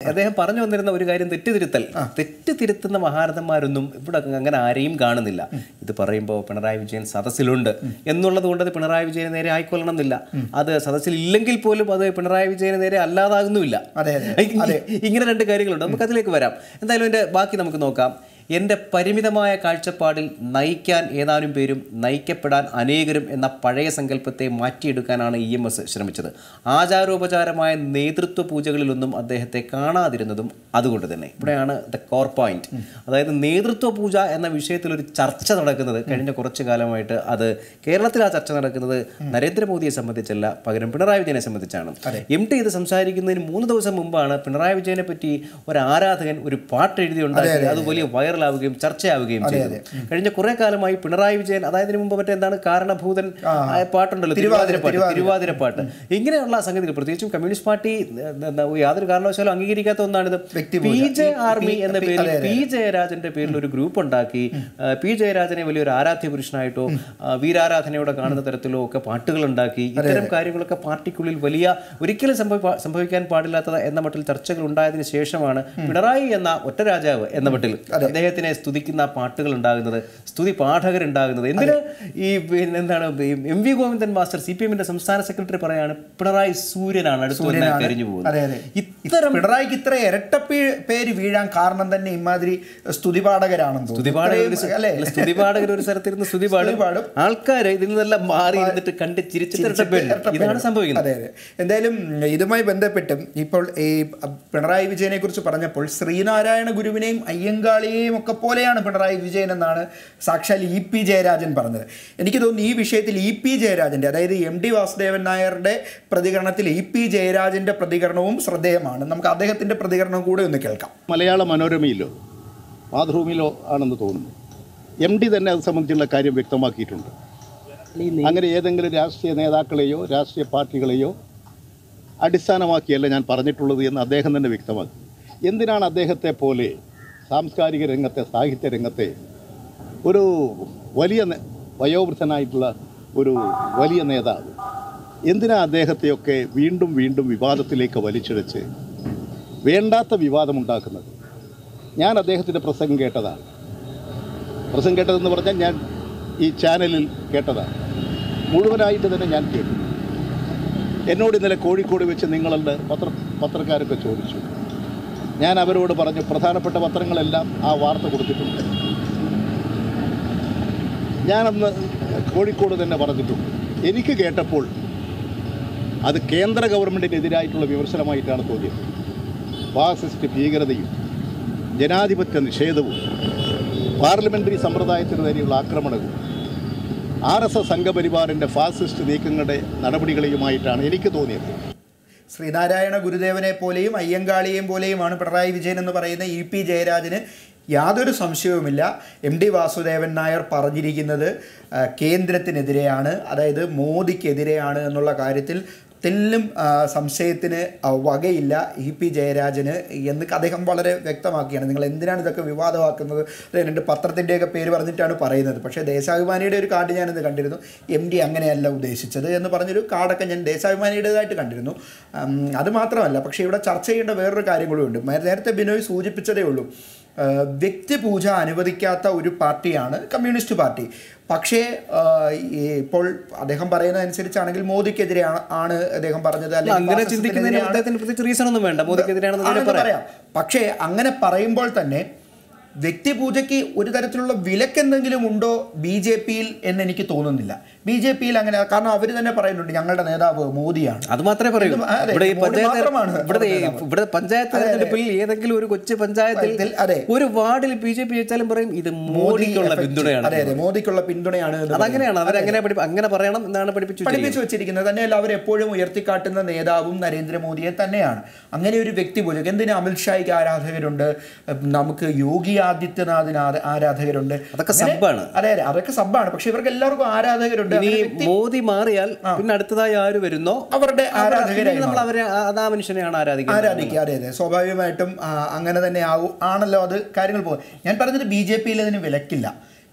അദ്ദേഹം പറഞ്ഞു വന്നിരുന്ന ഒരു കാര്യം തെറ്റുതിരുത്തൽ തെറ്റ് തിരുത്തുന്ന മഹാരഥന്മാരൊന്നും ഇവിടെ അങ്ങനെ ആരെയും കാണുന്നില്ല ഇത് പറയുമ്പോൾ പിണറായി വിജയൻ സദസ്സിലുണ്ട് എന്നുള്ളത് കൊണ്ട് അത് പിണറായി വിജയന് നേരെ ആയിക്കൊള്ളണം എന്നില്ല അത് സദസ്സിൽ ഇല്ലെങ്കിൽ പോലും അത് പിണറായി വിജയന് നേരെ അല്ലാതാകുന്നുമില്ല അതെ, അതെ. ഇങ്ങനെ രണ്ട് കാര്യങ്ങളുണ്ട് നമുക്ക് അതിലേക്ക് വരാം എന്തായാലും എൻ്റെ ബാക്കി നമുക്ക് നോക്കാം എൻ്റെ പരിമിതമായ കാഴ്ചപ്പാടിൽ നയിക്കാൻ ഏതാനും പേരും നയിക്കപ്പെടാൻ അനേകരും എന്ന പഴയ സങ്കല്പത്തെ മാറ്റിയെടുക്കാനാണ് ഇ എം എസ് ശ്രമിച്ചത് ആചാരോപചാരമായ നേതൃത്വ പൂജകളിലൊന്നും അദ്ദേഹത്തെ കാണാതിരുന്നതും അതുകൊണ്ട് തന്നെ ഇവിടെയാണ് ദ കോർ പോയിന്റ് അതായത് നേതൃത്വ പൂജ എന്ന വിഷയത്തിൽ ഒരു ചർച്ച നടക്കുന്നത് കഴിഞ്ഞ കുറച്ചു കാലമായിട്ട് അത് കേരളത്തിൽ ആ ചർച്ച നടക്കുന്നത് നരേന്ദ്രമോദിയെ സംബന്ധിച്ചല്ല പകരം പിണറായി വിജയനെ സംബന്ധിച്ചാണ് എം ടി ഇത് സംസാരിക്കുന്നതിന് മൂന്ന് ദിവസം മുമ്പാണ് പിണറായി വിജയനെ പറ്റി ഒരു ആരാധകൻ ഒരു പാട്ട് എഴുതി ഉണ്ടാക്കി അത് വലിയ വൈറലാവുകയും ചർച്ചയാവുകയും ചെയ്തു കഴിഞ്ഞ കുറെ കാലമായി പിണറായി വിജയൻ അതായത് ഇതിനു മുമ്പ് മറ്റേ എന്താണ് കാരണഭൂതൻ ആയ പാട്ടുണ്ടല്ലോ തിരുവാതിര പാട്ട് തിരുവാതിര പാട്ട് ഇങ്ങനെയുള്ള സംഗതികൾ പ്രത്യേകിച്ചും കമ്മ്യൂണിസ്റ്റ് പാർട്ടി ഏ, എന്താ, യാതൊരു കാരണവശാലും അംഗീകരിക്കാത്ത ഒന്നാണിത് പി ജെ ആർമി എന്ന പേരിൽ പി ജയരാജന്റെ പേരിൽ ഒരു ഗ്രൂപ്പ് ഉണ്ടാക്കി ആ, പി ജയരാജനെ വലിയൊരു ആരാധ്യ പുരുഷനായിട്ടോ ആ, വീരാരാധനയോടെ കാണുന്ന തരത്തിലോ ഒക്കെ പാട്ടുകൾ ഉണ്ടാക്കി ഇത്തരം കാര്യങ്ങളൊക്കെ പാർട്ടിക്കുള്ളിൽ വലിയ ഒരിക്കലും സംഭവ- സംഭവിക്കാൻ പാടില്ലാത്തത് എന്ന മട്ടിൽ ചർച്ചകൾ ഉണ്ടായതിനു ശേഷമാണ് പിണറായി എന്ന ഒറ്റ രാജാവ് എന്ന മട്ടിൽ അദ്ദേഹത്തിനെ സ്തുതിക്കുന്ന പാട്ടുകൾ ഉണ്ടാകുന്നത് സ്തുതി പാഠകരുണ്ടാകുന്നത് എന്തിന് ഈ പിന്നെ എന്താണ് ഈ M V Govindan master C P എമ്മിന്റെ സംസ്ഥാന സെക്രട്ടറി പറയാണ് പിണറായി സൂര്യനാണ് അടുത്ത് വന്നാൽ കരിഞ്ഞു അതെ പോകുന്നത് അതെ ഇത്തരം പിണറായിക്ക് ഇത്ര ഇരട്ട പേ- പേര് വീഴാൻ കാരണം തന്നെ ഇമാതിരി സ്തുതിപാഠകരാണെന്ന് തോന്നുന്നു സ്തുതിപാഠകർ ഒരു ഇത്രയും, അല്ലേ അല്ല, സ്തുതിപാഠകർ ഒരു സ്ഥലത്തിരുന്ന് സ്തുതി പാടും പാടും. ആൾക്കാർ ഇതിൽ നിന്നെല്ലാം മാറി ഇരുന്നിട്ട് കണ്ട് ചിരിച്ചിട്ട് ഇതാണ് സംഭവിക്കുന്നത് അതെ അതെ എന്തായാലും ഇതുമായി ബന്ധപ്പെട്ടും ഇപ്പോൾ ഈ പിണറായി വിജയനെ കുറിച്ച് പറഞ്ഞപ്പോൾ ശ്രീനാരായണ ഗുരുവിനെയും അയ്യങ്കാളിയെയും ഒക്കെ പോലെയാണ് പിണറായി വിജയൻ എന്നാണ് സാക്ഷാൽ ഇ പി ജയരാജൻ പറഞ്ഞത് എനിക്ക് തോന്നുന്നു ഈ വിഷയത്തിൽ ഇ പി ജയരാജന്റെ അതായത് എം ഡി വാസുദേവൻ നായരുടെ പ്രതികരണത്തിൽ ഇ പി ജയരാജന്റെ പ്രതികരണവും ശ്രദ്ധേയമാണ് നമുക്ക് അദ്ദേഹത്തിന്റെ പ്രതികരണം കൂടെ ഒന്ന് കേൾക്കാം മലയാള മനോരമയിലോ മാതൃഭൂമിയിലോ ആണെന്ന് തോന്നുന്നു എം ഡി തന്നെ അത് സംബന്ധിച്ചുള്ള കാര്യം വ്യക്തമാക്കിയിട്ടുണ്ട് അങ്ങനെ ഏതെങ്കിലും രാഷ്ട്രീയ നേതാക്കളെയോ രാഷ്ട്രീയ പാർട്ടികളെയോ അടിസ്ഥാനമാക്കിയല്ല ഞാൻ പറഞ്ഞിട്ടുള്ളത് എന്ന് അദ്ദേഹം തന്നെ വ്യക്തമാക്കി എന്തിനാണ് അദ്ദേഹത്തെ പോലെ സാംസ്കാരിക രംഗത്തെ സാഹിത്യ രംഗത്തെ ഒരു വലിയ നേ- വയോവൃദ്ധനായിട്ടുള്ള ഒരു വലിയ നേതാവ് എന്തിനാ അദ്ദേഹത്തെയൊക്കെ വീണ്ടും വീണ്ടും വിവാദത്തിലേക്ക് വലിച്ചിഴച്ച് വേണ്ടാത്ത വിവാദമുണ്ടാക്കുന്നത് ഞാൻ അദ്ദേഹത്തിൻ്റെ പ്രസംഗം കേട്ടതാണ് പ്രസംഗം കേട്ടതെന്ന് പറഞ്ഞാൽ ഞാൻ ഈ ചാനലിൽ കേട്ടതാണ് മുഴുവനായിട്ട് തന്നെ ഞാൻ കേട്ടു എന്നോട് ഇന്നലെ കോഴിക്കോട് വെച്ച് നിങ്ങളുടെ പത്ര പത്രക്കാരൊക്കെ ചോദിച്ചു ഞാൻ അവരോട് പറഞ്ഞു പ്രധാനപ്പെട്ട പത്രങ്ങളെല്ലാം ആ വാർത്ത കൊടുത്തിട്ടുണ്ട് ഞാനന്ന് കോഴിക്കോട് തന്നെ പറഞ്ഞിട്ടുണ്ട് എനിക്ക് കേട്ടപ്പോൾ അത് കേന്ദ്ര ഗവൺമെൻറ്റിനെതിരായിട്ടുള്ള വിമർശനമായിട്ടാണ് തോന്നിയത് ഫാസിസ്റ്റ് ഭീകരതയും ജനാധിപത്യ നിഷേധവും പാർലമെൻ്ററി സമ്പ്രദായത്തിന് നേരെയുള്ള ആക്രമണവും ആർ എസ് എസ് സംഘപരിവാറിൻ്റെ ഫാസിസ്റ്റ് നീക്കങ്ങളുടെ നടപടികളെയുമായിട്ടാണ് എനിക്ക് തോന്നിയത് ശ്രീനാരായണ ഗുരുദേവനെ പോലെയും അയ്യങ്കാളിയെയും പോലെയുമാണ് പിണറായി വിജയൻ എന്ന് പറയുന്ന ഇ പി ജയരാജന് യാതൊരു സംശയവുമില്ല എം ഡി വാസുദേവൻ നായർ പറഞ്ഞിരിക്കുന്നത് ആ, കേന്ദ്രത്തിനെതിരെയാണ് അതായത് മോദിക്കെതിരെയാണ് എന്നുള്ള കാര്യത്തിൽ തെല്ലും ആ, സംശയത്തിന് ആ, വകയില്ല ഇ പി ജയരാജന് എന്ന് അദ്ദേഹം വളരെ വ്യക്തമാക്കിയാണ് നിങ്ങൾ എന്തിനാണ് ഇതൊക്കെ വിവാദമാക്കുന്നത് അത് രണ്ട് പത്രത്തിൻ്റെയൊക്കെ പേര് പറഞ്ഞിട്ടാണ് പറയുന്നത് പക്ഷേ ദേശാഭിമാനിയുടെ ഒരു കാർഡ് ഞാനിന്ന് കണ്ടിരുന്നു എം ഡി അങ്ങനെയല്ല ഉദ്ദേശിച്ചത് എന്ന് പറഞ്ഞൊരു കാർഡൊക്കെ ഞാൻ ദേശാഭിമാനിയുടേതായിട്ട് കണ്ടിരുന്നു ഉം, അത് മാത്രമല്ല പക്ഷേ ഇവിടെ ചർച്ച ചെയ്യേണ്ട വേറൊരു കാര്യം കൂടി ഉണ്ട് മേ- നേരത്തെ ബിനോയ് സൂചിപ്പിച്ചതേ ഉള്ളൂ ആ, വ്യക്തിപൂജ അനുവദിക്കാത്ത ഒരു പാർട്ടിയാണ് കമ്മ്യൂണിസ്റ്റ് പാർട്ടി പക്ഷേ ആ, ഈ ഇപ്പോൾ അദ്ദേഹം പറയുന്നതനുസരിച്ചാണെങ്കിൽ മോദിക്കെതിരെയാണ് ആണ് അദ്ദേഹം പറഞ്ഞത് അല്ലെങ്കിൽ അങ്ങനെ ഫാസിസത്തിനെതിരെയാണ്. ചിന്തിക്കുന്നതിന് അദ്ദേഹത്തിന് പ്രത്യേകിച്ച് റീസൺ ഒന്നും വേണ്ട മോദിക്കെതിരാണെന്ന് തന്നെ ആണെന്ന് പറയാം പറയാം പക്ഷേ അങ്ങനെ പറയുമ്പോൾ തന്നെ വ്യക്തിപൂജയ്ക്ക് ഒരു തരത്തിലുള്ള വിലക്കെന്തെങ്കിലും ഉണ്ടോ ബി ജെ പിയിൽ എന്ന് എനിക്ക് തോന്നുന്നില്ല ബി ജെ പിയിൽ അങ്ങനെ കാരണം അവർ തന്നെ പറയുന്നുണ്ട് ഞങ്ങളുടെ നേതാവ് മോദിയാണ് അത് മാത്രമേ പറയൂ ഇത് അതെ, ഇവിടെ ഈ മോദി പഞ്ചായത്ത് മാത്രമാണ് ഇവിടെ ഈ- നേതാവ്. ഇവിടെ പഞ്ചായത്ത് തെരഞ്ഞെടുപ്പിൽ ഏതെങ്കിലും ഒരു കൊച്ചു പഞ്ചായത്തിൽ ഇതിൽ- അതെ. ഒരു വാർഡിൽ ബി ജെ പി ജയിച്ചാലും പറയും ഇത് മോദിക്കുള്ള effect. പിന്തുണയാണ് അതെ അതെ മോദിക്കുള്ള പിന്തുണയാണ് എന്ന് അതങ്ങനെയാണ് അവരങ്ങനെ പഠിപ്പി അങ്ങനെ പറയണം എന്നാണ് പഠിപ്പിച്ചു പഠിപ്പിച്ചു വെച്ചിരിക്കുന്നത് തന്നെയല്ല അവർ എപ്പോഴും ഉയർത്തിക്കാട്ടുന്ന നേതാവും നരേന്ദ്രമോദിയെ തന്നെയാണ് അങ്ങനെ ഒരു വ്യക്തി പൂജക്ക് എന്തിന് അമിത്ഷായ്ക്ക് ആരാധകരുണ്ട് ഉം, നമുക്ക് യോഗി ആദിത്യനാഥിന് ആരാ- ആരാധകരുണ്ട് അതൊക്കെ അങ്ങനെ- സബ്ബാണ്. അതെ അതെ അതൊക്കെ സബ്ബാണ് പക്ഷെ ഇവർക്ക് എല്ലാവർക്കും ആരാധകരുണ്ട് ഇനി അങ്ങനെ വ്യക്തി- മോദി മാറിയാൽ പിന്നെ അടുത്തതായി ആര് വരുന്നോ അവരുടെ ആരാധകരായി നമ്മൾ അവരെ ആ- അത് ആ മനുഷ്യനെയാണ് ആരാധിക്കുന്നത് ആരാധിക്കുക അതെ അതെ സ്വാഭാവികമായിട്ടും ആ, അങ്ങനെ തന്നെ ആവും ആണല്ലോ അത് കാര്യങ്ങൾ പോകും ഞാൻ പറഞ്ഞത് ബി ജെ പിയിൽ അതിന് വിലക്കില്ല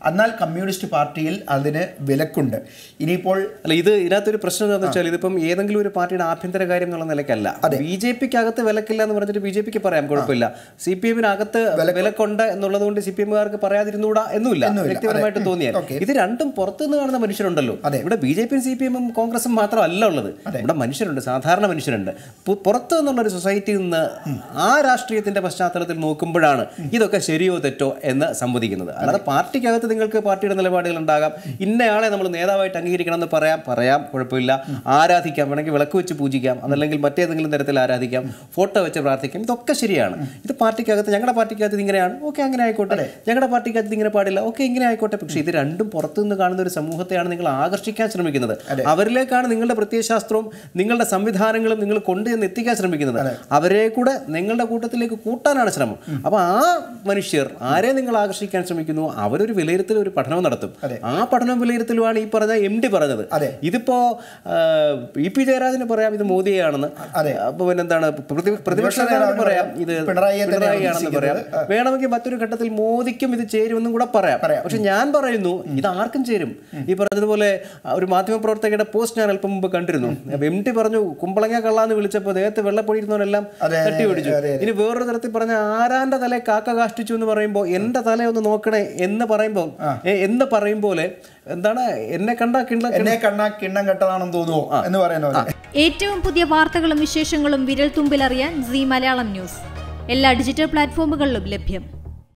എന്നാൽ കമ്മ്യൂണിസ്റ്റ് പാർട്ടിയിൽ അതിന് വിലക്കുണ്ട് ഇനിയിപ്പോൾ അല്ല ഇത് ഇതിനകത്തൊരു പ്രശ്നം എന്താണെന്ന് വെച്ചാൽ ഇതിപ്പം ഏതെങ്കിലും ഒരു പാർട്ടിയുടെ ആഭ്യന്തര കാര്യം എന്നുള്ള നിലയ്ക്കല്ല ബി ജെ പിക്ക് അകത്ത് വിലക്കില്ല എന്ന് പറഞ്ഞിട്ട് ബി ജെ പിക്ക് പറയാം കുഴപ്പമില്ല സി പി എമ്മിനകത്ത് വിലക്കുണ്ട് എന്നുള്ളത് കൊണ്ട് സി പി എമ്മുകാർക്ക് പറയാതിരുന്നൂടാ എന്നുമില്ല വ്യക്തിപരമായിട്ട് തോന്നിയാൽ ഇത് രണ്ടും പുറത്തുനിന്ന് കാണുന്ന മനുഷ്യരുണ്ടല്ലോ ഇവിടെ ബി ജെ പിയും സി പി എമ്മും കോൺഗ്രസും മാത്രമല്ല ഉള്ളത് ഇവിടെ മനുഷ്യരുണ്ട് സാധാരണ മനുഷ്യരുണ്ട് പു- പുറത്ത് നിന്നുള്ള ഒരു സൊസൈറ്റിയിൽ നിന്ന് ആ രാഷ്ട്രീയത്തിന്റെ പശ്ചാത്തലത്തിൽ നോക്കുമ്പോഴാണ് ഇതൊക്കെ ശരിയോ തെറ്റോ എന്ന് സംവദിക്കുന്നത് അല്ലാതെ പാർട്ടിക്കകത്ത് നിങ്ങൾക്ക് പാർട്ടിയുടെ നിലപാടുകൾ ഉണ്ടാകാം ഇന്നയാളെ നമ്മൾ നേതാവായിട്ട് അംഗീകരിക്കണം എന്ന് പറയാം പറയാം കുഴപ്പമില്ല ആരാധിക്കാം വേണമെങ്കിൽ വിളക്ക് വെച്ച് പൂജിക്കാം അതല്ലെങ്കിൽ മറ്റേതെങ്കിലും തരത്തിൽ ആരാധിക്കാം ഫോട്ടോ വെച്ച് പ്രാർത്ഥിക്കാം ഇതൊക്കെ ശരിയാണ് ഇത് പാർട്ടിക്കകത്ത് ഞങ്ങളുടെ പാർട്ടിക്കകത്ത് ഇത് ഇങ്ങനെയാണ് ഓക്കെ അങ്ങനെ ആയിക്കോട്ടെ ഞങ്ങളുടെ പാർട്ടിക്കകത്ത് ഇത് ഇങ്ങനെ പാടില്ല ഓക്കെ ഇങ്ങനെ ആയിക്കോട്ടെ പക്ഷേ ഇത് രണ്ടും പുറത്തുനിന്ന് കാണുന്ന ഒരു സമൂഹത്തെയാണ് നിങ്ങൾ ആകർഷിക്കാൻ ശ്രമിക്കുന്നത് അവരിലേക്കാണ് നിങ്ങളുടെ പ്രത്യയശാസ്ത്രവും നിങ്ങളുടെ സംവിധാനങ്ങളും നിങ്ങൾ കൊണ്ടുചെന്ന് എത്തിക്കാൻ ശ്രമിക്കുന്നത് അവരെ കൂടെ നിങ്ങളുടെ കൂട്ടത്തിലേക്ക് കൂട്ടാനാണ് ശ്രമം അപ്പോൾ ആ മനുഷ്യർ ആരെ നിങ്ങൾ ആകർഷിക്കാൻ ശ്രമിക്കുന്നു അവരൊരു വിലയിരുത്തൽ ഒരു പഠനവും നടത്തും ആ പഠനവും വിലയിരുത്തലുമാണ് ഈ പറഞ്ഞ എം ഡി പറഞ്ഞത് അതെ. ഇതിപ്പോ ഇ പി ജയരാജന് പറയാം ഇത് മോദിയാണെന്ന് അതെ. അപ്പൊ പിന്നെന്താണ് പ്രതി- പ്രതിപക്ഷ നേതാവിന് നേതാവിന് പറയാം ഇത് പിണറായിയെ തന്നെയാണ് പിണറായിയാണെന്ന് പറയാം ഉദ്ദേശിക്കുന്നത്. വേണമെങ്കിൽ മറ്റൊരു ഘട്ടത്തിൽ മോദിക്കും ഇത് ചേരുമെന്നും കൂടെ പറയാം പക്ഷെ ഞാൻ പറയുന്നു ഇത് ആർക്കും ചേരും ഈ പറഞ്ഞതുപോലെ ആ, ഒരു മാധ്യമപ്രവർത്തകയുടെ പോസ്റ്റ് ഞാൻ അല്പം മുമ്പ് കണ്ടിരുന്നു എം ടി പറഞ്ഞു കുമ്പളങ്ങ കള്ളാന്ന് വിളിച്ചപ്പോൾ ദേഹത്ത് വെള്ളപ്പൊഴിയിരുന്നവരെല്ലാം അതെ, അതെ, തട്ടി പിടിച്ചു അതെ, ഇനി വേറൊരു തരത്തിൽ പറഞ്ഞ ആരാന്റെ തല കാക്ക കാഷ്ടിച്ചു എന്ന് പറയുമ്പോൾ എന്റെ തല ഒന്ന് നോക്കണേ എന്ന് പറയുമ്പോൾ ഏ, എന്ന് പറയും പോലെ എന്താണ് എന്നെ കണ്ട കിണ്ട എന്നെ കണ്ണാ കിണ്ണം കെട്ടതാണെന്ന് തോന്നുമോ എന്ന് പറയുന്ന പോലെ ഏറ്റവും പുതിയ വാർത്തകളും വിശേഷങ്ങളും വിരൽ തുമ്പിലറിയാൻ സി മലയാളം ന്യൂസ് എല്ലാ ഡിജിറ്റൽ പ്ലാറ്റ്ഫോമുകളിലും ലഭ്യം